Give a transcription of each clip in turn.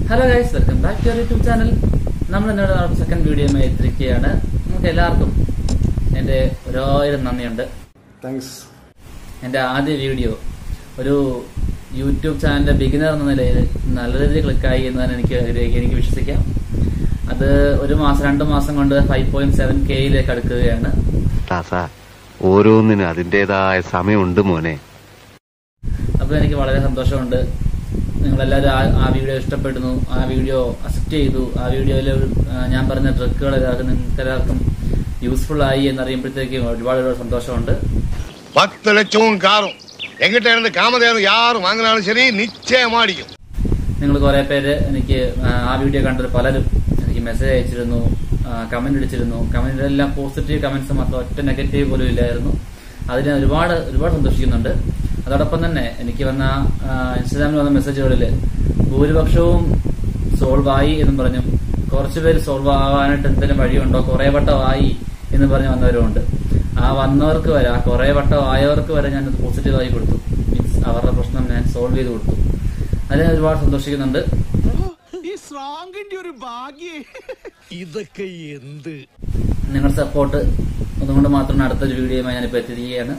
Hello guys welcome back to YouTube channel നമ്മൾ എന്നോട് second വീഡിയോയുമായി എത്തിരിക്കുകയാണ് നമുക്ക് എല്ലാവർക്കും എൻ്റെ ഒരായിരം നന്ദിയുണ്ട് താങ്ക്സ് എൻ്റെ ആദ്യ വീഡിയോ ഒരു യൂട്യൂബ് ചാനലിന്റെ ബിഗിനർ എന്ന നിലയിൽ നല്ല രീതിയിൽ ക്ലിക്കായി എന്ന് തന്നെ എനിക്ക് എനിക്ക് വിശ്വസിക്കാം അത് ഒരു മാസം രണ്ട് മാസം കൊണ്ട് ഫൈവ് പോയിന്റ് സെവൻ കെയിലേക്ക് അടുക്കുകയാണ് ദാസ ഓരോന്നിനും അതിൻ്റെതായ സമയമുണ്ട് മോനെ അപ്പോൾ എനിക്ക് വളരെ സന്തോഷമുണ്ട് നിങ്ങളെല്ലാവരും ആ ആ വീഡിയോ ഇഷ്ടപ്പെടുന്നു ആ വീഡിയോ അക്സെപ്റ്റ് ചെയ്തു ആ വീഡിയോയിൽ ഞാൻ പറഞ്ഞ ട്രിക്കുകൾ എല്ലാവർക്കും നിങ്ങൾക്ക് എല്ലാവർക്കും യൂസ്ഫുൾ ആയി എന്നറിയുമ്പോഴത്തേക്കും ഒരുപാട് ഒരുപാട് സന്തോഷമുണ്ട് பத்து லட்சமும் காரும் எங்கிட்ட இருந்து காமதேனு யாரும் வாங்கினாலும் சரி நிச்சயமா அடிக்கும் നിങ്ങൾ കുറെ പേര് എനിക്ക് ആ, ആ വീഡിയോ കണ്ടത് പലരും എനിക്ക് മെസ്സേജ് അയച്ചിരുന്നു കമന്റ് അടിച്ചിരുന്നു കമന്റിലെല്ലാം പോസിറ്റീവ് കമന്റ്സ് മാത്രം ഒറ്റ നെഗറ്റീവ് പോലും ഇല്ലായിരുന്നു അതിന് ഒരുപാട് ഒരുപാട് സന്തോഷിക്കുന്നുണ്ട് അതോടൊപ്പം തന്നെ എനിക്ക് വന്ന ആ, ഇൻസ്റ്റാഗ്രാമിൽ വന്ന മെസ്സേജുകളിൽ ഭൂരിപക്ഷവും സോൾവ് ആയി എന്നും പറഞ്ഞു കുറച്ചു പേര് സോൾവ് ആവാനായിട്ട് എന്തെങ്കിലും വഴിയുണ്ടോ കുറെ വട്ടമായി എന്ന് പറഞ്ഞ് വന്നവരുമുണ്ട് ആ വന്നവർക്ക് വരെ ആ കുറെ വട്ടം ആയവർക്ക് വരെ ഞാൻ പോസിറ്റീവായി കൊടുത്തു മീൻസ് അവരുടെ പ്രശ്നം ഞാൻ സോൾവ് ചെയ്ത് കൊടുത്തു അതിന് ഒരുപാട് സന്തോഷിക്കുന്നുണ്ട് ഈ സ്ട്രോങ്ങിന്റെ ഒരു ഭാഗ്യേ ഇതൊക്കെ എന്ത് നിങ്ങളുടെ സപ്പോർട്ട് അതുകൊണ്ട് മാത്രമാണ് അടുത്തൊരു വീഡിയോയുമായി ഞാനിപ്പോൾ എത്തിയിരിക്കുകയാണ്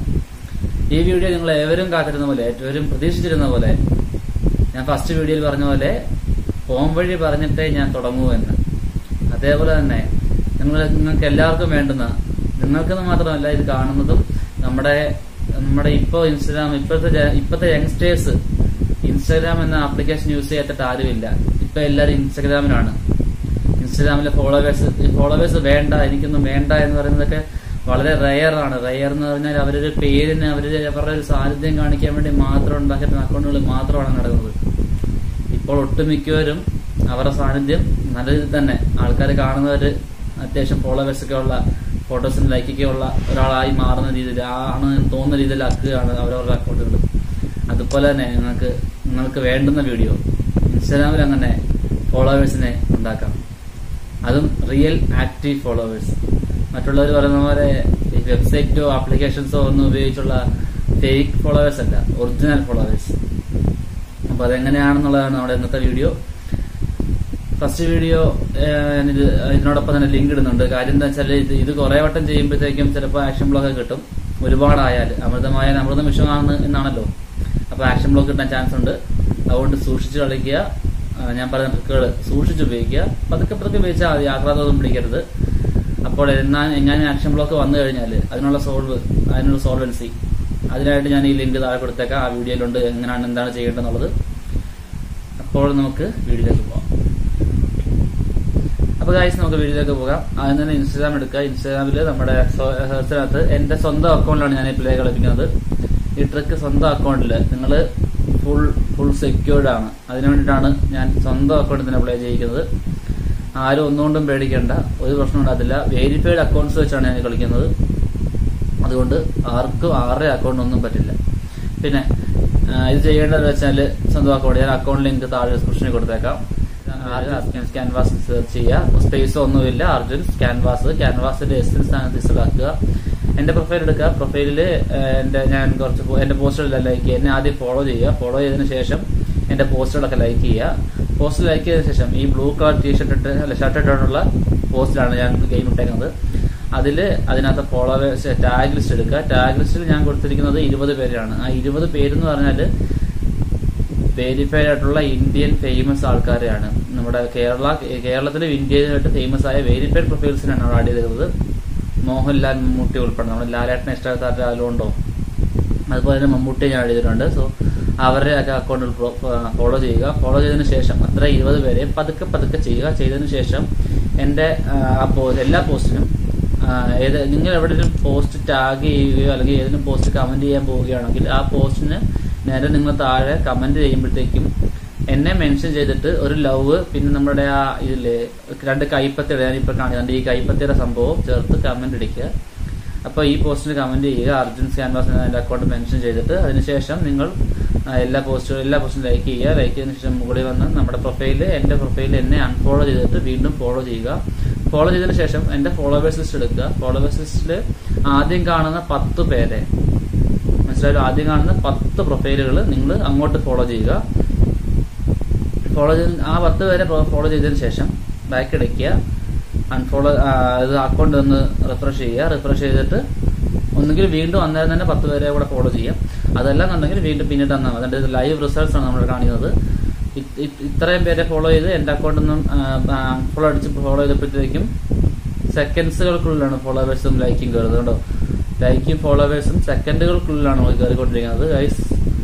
ഈ വീഡിയോ നിങ്ങൾ ഏവരും കാത്തിരുന്ന പോലെ ഏവരും പ്രതീക്ഷിച്ചിരുന്ന പോലെ ഞാൻ ഫസ്റ്റ് വീഡിയോയിൽ പറഞ്ഞ പോലെ ഫോം വഴി പറഞ്ഞിട്ടേ ഞാൻ തുടങ്ങൂ എന്ന് അതേപോലെ തന്നെ നിങ്ങൾ നിങ്ങൾക്ക് എല്ലാവർക്കും വേണ്ടുന്ന നിങ്ങൾക്കെന്ന് മാത്രമല്ല ഇത് കാണുന്നതും നമ്മുടെ നമ്മുടെ ഇപ്പോൾ ഇൻസ്റ്റാഗ്രാം ഇപ്പോഴത്തെ ജ- ഇപ്പോഴത്തെ യങ്സ്റ്റേഴ്സ് ഇൻസ്റ്റാഗ്രാം എന്ന ആപ്ലിക്കേഷൻ യൂസ് ചെയ്യാത്തിട്ട് ആരുമില്ല ഇപ്പൊ എല്ലാവരും ഇൻസ്റ്റാഗ്രാമിലാണ് ഇൻസ്റ്റാഗ്രാമിലെ ഫോളോവേഴ്സ് ഫോളോവേഴ്സ് വേണ്ട എനിക്കൊന്നും വേണ്ട എന്ന് പറയുന്നതൊക്കെ വളരെ റയർ ആണ് റയർ എന്ന് പറഞ്ഞാൽ അവരൊരു പേരിന് അവര് അവരുടെ ഒരു സാന്നിധ്യം കാണിക്കാൻ വേണ്ടി മാത്രം ഉണ്ടാക്കിയിട്ടുള്ള അക്കൗണ്ടുകൾ മാത്രമാണ് നടക്കുന്നത് ഇപ്പോൾ ഒട്ടുമിക്കവരും അവരുടെ സാന്നിധ്യം നല്ല രീതിയിൽ തന്നെ ആൾക്കാർ കാണുന്നവര് അത്യാവശ്യം ഫോളോവേഴ്സ് ഒക്കെ ഉള്ള ഫോട്ടോസിന് ലൈക്കൊക്കെ ഉള്ള ഒരാളായി മാറുന്ന രീതിയിൽ ആണ് എന്ന് തോന്നുന്ന രീതിയിലാക്കുകയാണ് അവരവരുടെ അക്കൗണ്ടുകൾ അതുപോലെ തന്നെ നിങ്ങൾക്ക് നിങ്ങൾക്ക് വേണ്ടുന്ന വീഡിയോ ഇൻസ്റ്റാഗ്രാമിൽ അങ്ങനെ ഫോളോവേഴ്സിനെ ഉണ്ടാക്കാം അതും റിയൽ ആക്റ്റീവ് ഫോളോവേഴ്സ് മറ്റുള്ളവർ പറയുന്ന പോലെ ഈ വെബ്സൈറ്റോ ആപ്ലിക്കേഷൻസോ ഒന്നും ഉപയോഗിച്ചുള്ള ഫേക്ക് ഫോളോവേഴ്സ് അല്ല ഒറിജിനൽ ഫോളോവേഴ്സ് അപ്പൊ അതെങ്ങനെയാണെന്നുള്ളതാണ് നമ്മുടെ ഇന്നത്തെ വീഡിയോ ഫസ്റ്റ് വീഡിയോ ഞാനിത് ഇതിനോടൊപ്പം തന്നെ ലിങ്ക് ഇടുന്നുണ്ട് കാര്യം എന്താ വെച്ചാൽ ഇത് ഇത് കുറെ വട്ടം ചെയ്യുമ്പോഴത്തേക്കും ചിലപ്പോൾ ആക്ഷൻ ബ്ലോക്ക് കിട്ടും ഒരുപാടായാൽ അമൃതമായ അമൃതം വിഷമാണ് എന്നാണല്ലോ അപ്പൊ ആക്ഷൻ ബ്ലോക്ക് കിട്ടാൻ ചാൻസ് ഉണ്ട് അതുകൊണ്ട് സൂക്ഷിച്ച് കളിക്കുക ആ, ഞാൻ പറയുന്ന ട്രിക്കുകൾ സൂക്ഷിച്ച് ഉപയോഗിക്കുക പതുക്കെ പതുക്കെ ഉപയോഗിച്ചാൽ മതി ആക്രാന്തം പിടിക്കരുത് അപ്പോൾ എന്നാ എങ്ങനെ ആക്ഷൻ ബ്ലോക്ക് വന്നു കഴിഞ്ഞാൽ അതിനുള്ള സോൾവ് അതിനുള്ള സോൾവൻസി അതിനായിട്ട് ഞാൻ ഈ ലിങ്ക് താഴെ കൊടുത്തേക്കാം ആ വീഡിയോയിലുണ്ട് എങ്ങനെയാണ് എന്താണ് ചെയ്യേണ്ടതെന്നുള്ളത് അപ്പോൾ നമുക്ക് വീഡിയോയിലേക്ക് പോകാം അപ്പൊ ഗൈസ് നമുക്ക് വീഡിയോയിലേക്ക് പോകാം ആദ്യം തന്നെ ഇൻസ്റ്റാഗ്രാം എടുക്കുക ഇൻസ്റ്റാഗ്രാമിൽ നമ്മുടെ സെർച്ചിനകത്ത് എന്റെ സ്വന്തം അക്കൗണ്ടിലാണ് ഞാൻ ഈ പ്ലേ കളിപ്പിക്കുന്നത് ഈ ട്രിക്ക് സ്വന്തം അക്കൗണ്ടിൽ നിങ്ങൾ ഫുൾ ഫുൾ സെക്യൂർഡ് ആണ് അതിനു വേണ്ടിയിട്ടാണ് ഞാൻ സ്വന്തം അക്കൗണ്ടിൽ തന്നെ പ്ലേ ചെയ്യിക്കുന്നത് ആരും ഒന്നുകൊണ്ടും പേടിക്കേണ്ട ഒരു പ്രശ്നം ഉണ്ടാകത്തില്ല വെരിഫൈഡ് അക്കൗണ്ട്സ് വെച്ചാണ് ഞാൻ കളിക്കുന്നത് അതുകൊണ്ട് ആർക്കും ആരുടെ അക്കൗണ്ട് ഒന്നും പറ്റില്ല പിന്നെ ആ, ഇത് ചെയ്യേണ്ടത് വെച്ചാൽ സ്വന്തം അക്കൗണ്ട് ഞാൻ അക്കൗണ്ട് ലിങ്ക് താഴെ ഡിസ്ക്രിപ്ഷനിൽ കൊടുത്തേക്കാം ക്യാൻവാസ് സെർച്ച് ചെയ്യുക സ്പേസ് ഒന്നുമില്ല അർജുൻ ക്യാൻവാസ് ക്യാൻവാസിന്റെ എസ് സ്ഥാനത്ത് ഇസ്ലാക്കുക എന്റെ പ്രൊഫൈൽ എടുക്കുക പ്രൊഫൈലിൽ എന്റെ ഞാൻ കുറച്ച് പോ- എന്റെ പോസ്റ്റുകളെല്ലാം ലൈക്ക് ചെയ്യുക എന്നെ ആദ്യം ഫോളോ ചെയ്യുക ഫോളോ ചെയ്തതിനു ശേഷം എന്റെ പോസ്റ്റുകളൊക്കെ ലൈക്ക് ചെയ്യുക പോസ്റ്റ് ലൈക്ക് ചെയ്തതിനു ശേഷം ഈ ബ്ലൂ കളർ ടീ ഷർട്ട് ഇട്ട് അല്ല ഷർട്ട് ഇട്ടുള്ള പോസ്റ്റിലാണ് ഞാൻ ഗെയിം ഇട്ടേക്കുന്നത് അതിൽ അതിനകത്ത് ഫോളോവേഴ്സ് ടാഗ് ലിസ്റ്റ് എടുക്കുക ടാഗ് ലിസ്റ്റിൽ ഞാൻ കൊടുത്തിരിക്കുന്നത് ഇരുപത് പേരാണ് ആ ഇരുപത് പേരെന്ന് പറഞ്ഞാൽ വെരിഫൈഡ് ആയിട്ടുള്ള ഇന്ത്യൻ ഫേമസ് ആൾക്കാരെയാണ് നമ്മുടെ കേരള കേരളത്തിലും ഇന്ത്യയിലായിട്ട് ഫേമസ് ആയ വെരിഫൈഡ് പ്രൊഫൈൽസിനാണ് അവിടെ ആഡ് ചെയ്തിരുന്നത് മോഹൻലാൽ മമ്മൂട്ടി ഉൾപ്പെടെ നമ്മുടെ ലാലേട്ടനെ ഇഷ്ടമാകാത്ത അതിലുണ്ടോ അതുപോലെ തന്നെ മമ്മൂട്ടി ഞാൻ ആഡ് ചെയ്തിട്ടുണ്ട് സോ അവരുടെ ഒക്കെ അക്കൗണ്ടിൽ ഫോളോ ചെയ്യുക ഫോളോ ചെയ്തതിനു ശേഷം അത്ര ഇരുപത് പേരെ പതുക്കെ പതുക്കെ ചെയ്യുക ചെയ്തതിനു ശേഷം എൻ്റെ ആ പോസ്റ്റ് എല്ലാ പോസ്റ്റിനും ആ, ഏത് നിങ്ങൾ എവിടെയെങ്കിലും പോസ്റ്റ് ടാഗ് ചെയ്യുകയോ അല്ലെങ്കിൽ ഏതെങ്കിലും പോസ്റ്റ് കമന്റ് ചെയ്യാൻ പോവുകയാണെങ്കിൽ ആ പോസ്റ്റിന് നേരെ നിങ്ങൾ താഴെ കമന്റ് ചെയ്യുമ്പോഴത്തേക്കും എന്നെ മെൻഷൻ ചെയ്തിട്ട് ഒരു ലവ് പിന്നെ നമ്മുടെ ആ ഇതില് രണ്ട് കൈപ്പത്തിയുടെ ഞാനിപ്പോ കാണിക്കുന്നുണ്ട് ഈ കൈപ്പത്തിയുടെ സംഭവം ചേർത്ത് കമന്റ് അടിക്കുക അപ്പൊ ഈ പോസ്റ്റിന് കമന്റ് ചെയ്യുക അർജുൻ ക്യാൻവാസ് എന്ന അക്കൗണ്ട് മെൻഷൻ ചെയ്തിട്ട് അതിനുശേഷം നിങ്ങൾ ആ, എല്ലാ പോസ്റ്റുകളും എല്ലാ പോസ്റ്റും ലൈക്ക് ചെയ്യുക ലൈക്ക് ചെയ്തതിനു ശേഷം മുകളിൽ വന്ന് നമ്മുടെ പ്രൊഫൈലിൽ എന്റെ പ്രൊഫൈലിൽ എന്നെ അൺഫോളോ ചെയ്തിട്ട് വീണ്ടും ഫോളോ ചെയ്യുക ഫോളോ ചെയ്തതിനു ശേഷം എന്റെ ഫോളോവേഴ്സ് ലിസ്റ്റ് എടുക്കുക ഫോളോവേഴ്സ് ലിസ്റ്റിൽ ആദ്യം കാണുന്ന പത്ത് പേരെ മനസ്സിലായാലും ആദ്യം കാണുന്ന പത്ത് പ്രൊഫൈലുകൾ നിങ്ങൾ അങ്ങോട്ട് ഫോളോ ചെയ്യുക ഫോളോ ചെയ്ത് ആ പത്ത് പേരെ ഫോളോ ചെയ്തതിന് ശേഷം ബാക്ക് അടിക്കുക അൺഫോളോ ഇത് അക്കൗണ്ട് ഒന്ന് റിഫ്രഷ് ചെയ്യുക റിഫ്രഷ് ചെയ്തിട്ട് ഒന്നുകിൽ വീണ്ടും അന്നേരം തന്നെ പത്ത് പേരെ കൂടെ ഫോളോ ചെയ്യാം അതല്ല എന്നുണ്ടെങ്കിൽ വീണ്ടും പിന്നീട് തന്നാൽ മതി അതിന്റെ ലൈവ് റിസൾട്ട്സ് ആണ് നമ്മൾ കാണിക്കുന്നത് ഇത്- ഇത് ഇത്രയും പേരെ ഫോളോ ചെയ്ത് എന്റെ അക്കൗണ്ടിൽ നിന്നും ഫോളോ അടിച്ച് ഫോളോ ചെയ്തപ്പോഴത്തേക്കും സെക്കൻഡ്സുകൾക്കുള്ളിലാണ് ഫോളോവേഴ്സും ലൈക്കും കയറുന്നത് കേട്ടോ ലൈക്കും ഫോളോവേഴ്സും സെക്കൻഡുകൾക്കുള്ളിലാണ് നമ്മൾ കയറിക്കൊണ്ടിരിക്കുന്നത് ഗൈസ്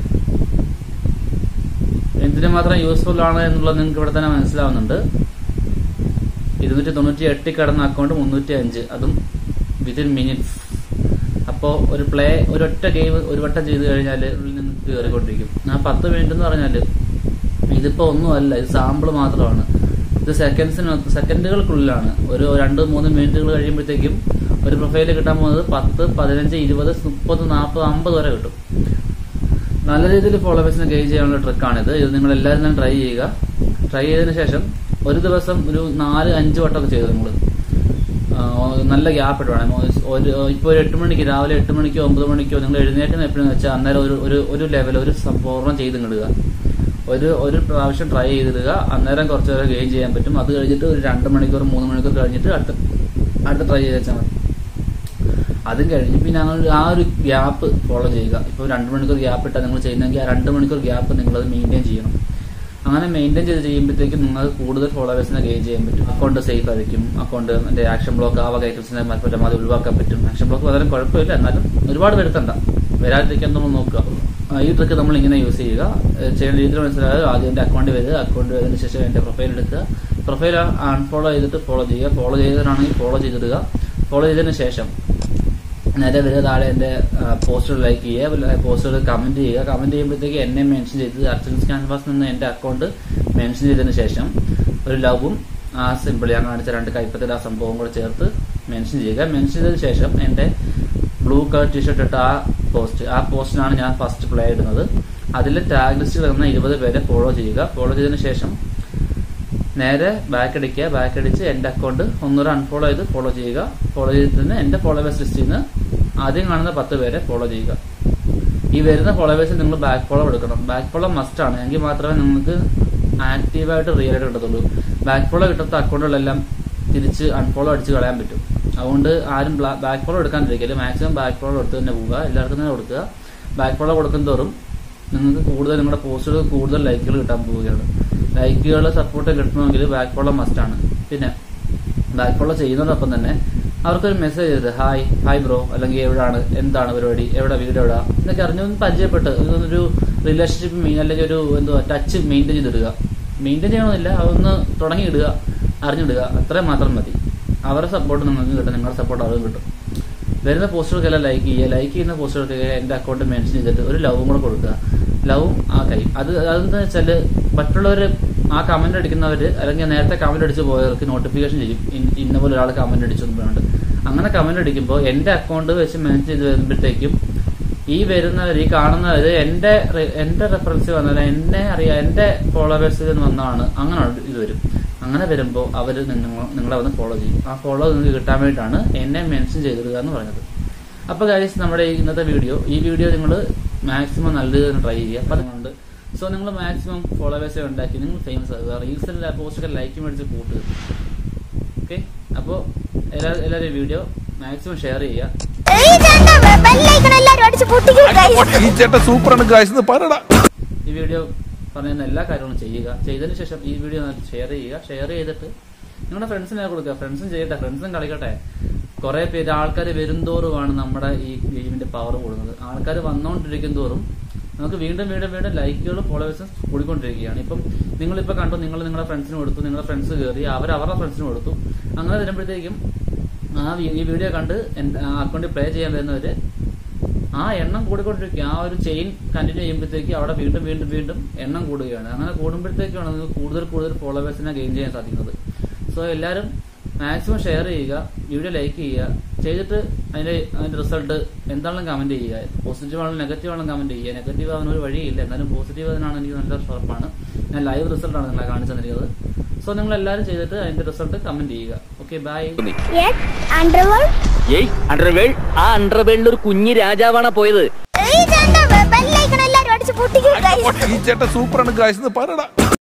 എന്തിനു മാത്രം യൂസ്ഫുൾ ആണ് എന്നുള്ളത് നിങ്ങൾക്ക് ഇവിടെ തന്നെ മനസ്സിലാവുന്നുണ്ട് ഇരുന്നൂറ്റി തൊണ്ണൂറ്റി എട്ടിൽ കിടന്ന അക്കൗണ്ട് മുന്നൂറ്റി അഞ്ച് അതും വിതിൻ മിനിറ്റ്സ് അപ്പോൾ ഒരു പ്ലേ ഒരൊറ്റ ഗെയിം ഒരു വട്ടം ചെയ്ത് കഴിഞ്ഞാൽ ഉള്ളിൽ നിന്ന് കയറിക്കൊണ്ടിരിക്കും ആ പത്ത് മിനിറ്റ് എന്ന് പറഞ്ഞാൽ ഇതിപ്പോ ഒന്നുമല്ല ഇത് സാമ്പിൾ മാത്രമാണ് ഇത് സെക്കൻഡ്സിന് സെക്കൻഡുകൾക്കുള്ളിലാണ് ഒരു രണ്ട് മൂന്ന് മിനിറ്റുകൾ കഴിയുമ്പോഴത്തേക്കും ഒരു പ്രൊഫൈല് കിട്ടാൻ പോകുന്നത് പത്ത് പതിനഞ്ച് ഇരുപത് മുപ്പത് നാൽപ്പത് അമ്പത് വരെ കിട്ടും നല്ല രീതിയിൽ ഫോളോവേഴ്സിനെ ഗെയിൻ ചെയ്യാനുള്ള ട്രിക്കാണിത് ഇത് നിങ്ങൾ എല്ലാവരും തന്നെ ട്രൈ ചെയ്യുക ട്രൈ ചെയ്തതിന് ശേഷം ഒരു ദിവസം ഒരു നാല് അഞ്ച് വട്ടമൊക്കെ ചെയ്തു നിങ്ങൾ നല്ല ഗ്യാപ്പ് ഇട്ട് വേണം ഒരു ഇപ്പോൾ ഒരു എട്ട് മണിക്ക് രാവിലെ എട്ട് മണിക്കോ ഒമ്പത് മണിക്കോ നിങ്ങൾ എഴുന്നേറ്റുന്ന എപ്പോഴെന്ന് വെച്ചാൽ അന്നേരം ഒരു ഒരു ഒരു ലെവൽ ഒരു പൂർണ്ണം ചെയ്ത് ഇടുക ഒരു ഒരു പ്രാവശ്യം ട്രൈ ചെയ്തിടുക അന്നേരം കുറച്ച് നേരം ഗെയിൻ ചെയ്യാൻ പറ്റും അത് കഴിഞ്ഞിട്ട് ഒരു രണ്ട് മണിക്കൂർ മൂന്ന് മണിക്കൂർ കഴിഞ്ഞിട്ട് അടുത്ത അടുത്ത ട്രൈ ചെയ്ത് വെച്ചാൽ മതി അതും കഴിഞ്ഞ് പിന്നെ ഞങ്ങൾ ആ ഒരു ഗ്യാപ്പ് ഫോളോ ചെയ്യുക ഇപ്പോൾ രണ്ട് മണിക്കൂർ ഗ്യാപ്പ് ഇട്ടാൽ നിങ്ങൾ ചെയ്യുന്നെങ്കിൽ ആ രണ്ട് മണിക്കൂർ ഗ്യാപ്പ് നിങ്ങളത് മെയിൻറ്റെയിൻ ചെയ്യണം അങ്ങനെ മെയിൻറ്റെയിൻ ചെയ്ത് ചെയ്യുമ്പോഴത്തേക്കും നിങ്ങൾക്ക് കൂടുതൽ ഫോളോവേഴ്സിനെ ഗെയിൻ ചെയ്യാൻ പറ്റും അക്കൗണ്ട് സേഫ് ആയിരിക്കും അക്കൗണ്ട് എന്റെ ആക്ഷൻ ബ്ലോക്ക് ആ വക ഐറ്റംസിനെ പരമാവധി ഒഴിവാക്കാൻ പറ്റും ആക്ഷൻ ബ്ലോക്ക് വളരെ കുഴപ്പമില്ല എന്നാലും ഒരുപാട് വരുത്തണ്ട വരാതിരിക്കാൻ നമ്മൾ നോക്കുക ആ, ഈ ട്രിക്ക് നമ്മൾ ഇങ്ങനെ യൂസ് ചെയ്യുക ഏഹ് ചെയ്യുന്ന രീതിയിൽ മനസ്സിലായത് ആദ്യം എന്റെ അക്കൗണ്ട് വരിക അക്കൗണ്ട് വന്നതിന് ശേഷം എന്റെ പ്രൊഫൈൽ എടുക്കുക പ്രൊഫൈൽ അൺഫോളോ ചെയ്തിട്ട് ഫോളോ ചെയ്യുക ഫോളോ ചെയ്തതാണെങ്കിൽ ഫോളോ ചെയ്തിടുക ഫോളോ ചെയ്തതിന് ശേഷം നേരെ വരിക താഴെ എന്റെ പോസ്റ്റർ ലൈക്ക് ചെയ്യുക പോസ്റ്റർ കമന്റ് ചെയ്യുക കമന്റ് ചെയ്യുമ്പോഴത്തേക്ക് എന്നെ മെൻഷൻ ചെയ്ത് അർച്ചൻസ് ക്യാൻവാസ് നിന്ന് എന്റെ അക്കൗണ്ട് മെൻഷൻ ചെയ്തതിന് ശേഷം ഒരു ലവും ആ സിമ്പിൾ ഞാൻ കാണിച്ച രണ്ട് കൈപ്പത്തിൽ ആ സംഭവം കൂടെ ചേർത്ത് മെൻഷൻ ചെയ്യുക മെൻഷൻ ചെയ്തതിന് ശേഷം എന്റെ ബ്ലൂ കളർ ടീഷർട്ട് ഇട്ട ആ പോസ്റ്റ് ആ പോസ്റ്റിനാണ് ഞാൻ ഫസ്റ്റ് പ്ലേ ഇടുന്നത് അതിൽ ടാഗ് ലിസ്റ്റിൽ വന്ന ഇരുപത് പേരെ ഫോളോ ചെയ്യുക ഫോളോ ചെയ്തതിന് ശേഷം നേരെ ബാക്ക് അടിക്കുക ബാക്ക് അടിച്ച് എന്റെ അക്കൗണ്ട് ഒന്നൂടെ അൺഫോളോ ചെയ്ത് ഫോളോ ചെയ്യുക ഫോളോ ചെയ്തിട്ട് എന്റെ ഫോളോവേഴ്സ് ലിസ്റ്റിൽ നിന്ന് ആദ്യം കാണുന്ന പത്ത് പേരെ ഫോളോ ചെയ്യുക ഈ വരുന്ന ഫോളോവേഴ്സിൽ നിങ്ങൾ ബാക്ക് ഫോളോ എടുക്കണം ബാക്ക് ഫോളോ മസ്റ്റ് ആണ് എങ്കിൽ മാത്രമേ നിങ്ങൾക്ക് ആക്റ്റീവായിട്ട് റിയൽ ആയിട്ട് കിട്ടത്തുള്ളൂ ബാക്ക് ഫോളോ കിട്ടാത്ത അക്കൗണ്ടുകളെല്ലാം തിരിച്ച് അൺഫോളോ അടിച്ച് കളയാൻ പറ്റും അതുകൊണ്ട് ആരും ബാക്ക് ഫോളോ എടുക്കാണ്ടിരിക്കല് മാക്സിമം ബാക്ക് ഫോളോ എടുത്ത് തന്നെ പോവുക എല്ലാവർക്കും തന്നെ കൊടുക്കുക ബാക്ക് ഫോളോ കൊടുക്കും തോറും നിങ്ങൾക്ക് കൂടുതൽ നിങ്ങളുടെ പോസ്റ്റുകൾ കൂടുതൽ ലൈക്കുകൾ കിട്ടാൻ പോവുകയാണ് ലൈക്കുകൾ സപ്പോർട്ട് കിട്ടണമെങ്കിൽ ബാക്ക് ഫോളോ മസ്റ്റ് ആണ് പിന്നെ ബാക്ക് ഫോളോ ചെയ്യുന്നതോടൊപ്പം തന്നെ അവർക്കൊരു മെസ്സേജ് ചെയ്ത് ഹായ് ഹായ് ബ്രോ അല്ലെങ്കിൽ എവിടെയാണ് എന്താണ് പരിപാടി എവിടെ വീട് എവിടെ എന്നൊക്കെ അറിഞ്ഞു ഒന്ന് പരിചയപ്പെട്ട് ഒരു റിലേഷൻഷിപ്പ് മെയിൻ അല്ലെങ്കിൽ ഒരു എന്തോ ടച്ച് മെയിൻറ്റെയിൻ ചെയ്തിടുക മെയിൻറ്റെയിൻ ചെയ്യണമെന്നില്ല അതൊന്ന് തുടങ്ങിയിടുക അറിഞ്ഞിടുക അത്രയും മാത്രം മതി അവരുടെ സപ്പോർട്ട് നിങ്ങൾക്ക് കിട്ടും നിങ്ങളുടെ സപ്പോർട്ട് അവർക്കും കിട്ടും വരുന്ന പോസ്റ്റുകൾക്കെല്ലാം ലൈക്ക് ചെയ്യുക ലൈക്ക് ചെയ്യുന്ന പോസ്റ്റുകൾക്ക് എന്റെ അക്കൗണ്ട് മെൻഷൻ ചെയ്തിട്ട് ഒരു ലവും കൂടെ കൊടുക്കുക ലവും ആ കൈ അത് അതെന്താ വെച്ചാല് മറ്റുള്ളവര് ആ കമന്റ് അടിക്കുന്നവര് അല്ലെങ്കിൽ നേരത്തെ കമന്റ് അടിച്ച് പോയവർക്ക് നോട്ടിഫിക്കേഷൻ ചെയ്യും ഇന്ന- ഇന്ന പോലെ ഒരാൾ കമന്റ് അടിച്ചു എന്ന് പറഞ്ഞിട്ട് അങ്ങനെ കമന്റ് അടിക്കുമ്പോൾ എന്റെ അക്കൗണ്ട് വെച്ച് മെൻഷൻ ചെയ്ത് വരുമ്പോഴത്തേക്കും ഈ വരുന്നവർ ഈ കാണുന്നവര് എന്റെ റെ- എന്റെ റെഫറൻസ് വന്നത് എന്നെ അറിയാം എന്റെ ഫോളോവേഴ്സിൽ നിന്ന് വന്നതാണ് അങ്ങനെ ഇത് വരും അങ്ങനെ വരുമ്പോൾ അവർ നിങ്ങളെ വന്ന് ഫോളോ ചെയ്യും ആ ഫോളോ നിങ്ങൾക്ക് കിട്ടാൻ വേണ്ടിയിട്ടാണ് എന്നെ മെൻഷൻ ചെയ്തിടുക എന്ന് പറഞ്ഞത് അപ്പോൾ ഗൈസ് നമ്മുടെ ഈ ഇന്നത്തെ വീഡിയോ ഈ വീഡിയോ നിങ്ങൾ മാക്സിമം നല്ല രീതിയിൽ ട്രൈ ചെയ്യുക അപ്പം അതുകൊണ്ട് സോ നിങ്ങൾ മാക്സിമം ഫോളോവേഴ്സെ ഉണ്ടാക്കി നിങ്ങൾ ഫേമസ് ആകുക റീൽസിൽ പോസ്റ്റൊക്കെ ലൈക്ക് മേടിച്ച് കൂട്ടുക ഓക്കെ അപ്പോൾ എല്ലാ എല്ലാവരും വീഡിയോ മാക്സിമം ഷെയർ ചെയ്യുക ബെല്ലൈക്കൺ എല്ലാരും അടിച്ച് പൊട്ടിക്കും guys. ഈ ചേട്ടൻ സൂപ്പറാണ് ഗായ്സ് പറയടാ ഈ വീഡിയോ പറയുന്ന എല്ലാ കാര്യങ്ങളും ചെയ്യുക ചെയ്തതിന് ശേഷം ഈ വീഡിയോ ഷെയർ ചെയ്യുക ഷെയർ ചെയ്തിട്ട് നിങ്ങളുടെ ഫ്രണ്ട്സിനെ കൊടുക്കുക ഫ്രണ്ട്സും ചെയ്യട്ടെ ഫ്രണ്ട്സും കളിക്കട്ടെ കുറെ പേര് ആൾക്കാർ വരുംതോറുമാണ് നമ്മുടെ ഈ ഗെയിമിന്റെ പവർ കൂടുന്നത് ആൾക്കാർ വന്നുകൊണ്ടിരിക്കും തോറും നമുക്ക് വീണ്ടും വീണ്ടും വീണ്ടും ലൈക്കുകളും ഫോളോവേഴ്സും കൂടിക്കൊണ്ടിരിക്കുകയാണ് ഇപ്പം നിങ്ങളിപ്പോൾ കണ്ടു നിങ്ങൾ നിങ്ങളുടെ ഫ്രണ്ട്സിന് കൊടുത്തു നിങ്ങളുടെ ഫ്രണ്ട്സ് കയറി അവർ അവരുടെ ഫ്രണ്ട്സിന് കൊടുത്തു അങ്ങനെ വരുമ്പോഴത്തേക്കും ആ വി- ഈ വീഡിയോ കണ്ട് അക്കൗണ്ടിൽ പ്ലേ ചെയ്യാൻ വരുന്നവര് ആ എണ്ണം കൂടിക്കൊണ്ടിരിക്കുക ആ ഒരു ചെയിൻ കണ്ടിന്യൂ ചെയ്യുമ്പോഴത്തേക്ക് അവിടെ വീണ്ടും വീണ്ടും വീണ്ടും എണ്ണം കൂടുകയാണ് അങ്ങനെ കൂടുമ്പോഴത്തേക്കാണ് നിങ്ങൾക്ക് കൂടുതൽ കൂടുതൽ ഫോളോവേഴ്സിനെ ഗെയിൻ ചെയ്യാൻ സാധിക്കുന്നത് സോ എല്ലാവരും മാക്സിമം ഷെയർ ചെയ്യുക വീഡിയോ ലൈക്ക് ചെയ്യുക ചെയ്തിട്ട് അതിന്റെ അതിന്റെ റിസൾട്ട് എന്താണെങ്കിലും കമന്റ് ചെയ്യുക പോസിറ്റീവ് ആണെങ്കിലും നെഗറ്റീവ് ആണെങ്കിലും കമന്റ് ചെയ്യുക നെഗറ്റീവ് ആവാൻ ഒരു വഴിയില്ല എന്നാലും പോസിറ്റീവ് അതിനാണ് എനിക്ക് നല്ല ഉറപ്പാണ് ഞാൻ ലൈവ് റിസൾട്ട് ആണ് നിങ്ങളെ കാണിച്ചു തന്നിരിക്കുന്നത് സോ നിങ്ങൾ എല്ലാവരും ചെയ്തിട്ട് അതിന്റെ റിസൾട്ട് കമന്റ് ചെയ്യുക ഓക്കെ ബൈ Yes, underworld. ഏയ് അണ്ടർവേൾഡ് ആ അണ്ടർവേൾഡിൽ ഒരു കുഞ്ഞി രാജാവാണ് പോയത് ഏയ് ചേട്ടാ, ബെല്ലൈക്കൺ എല്ലാരും അടിച്ച് പൊട്ടിക്കും guys. ഈ ചേട്ടൻ സൂപ്പറാണ് ഗായ്സ് പറയടാ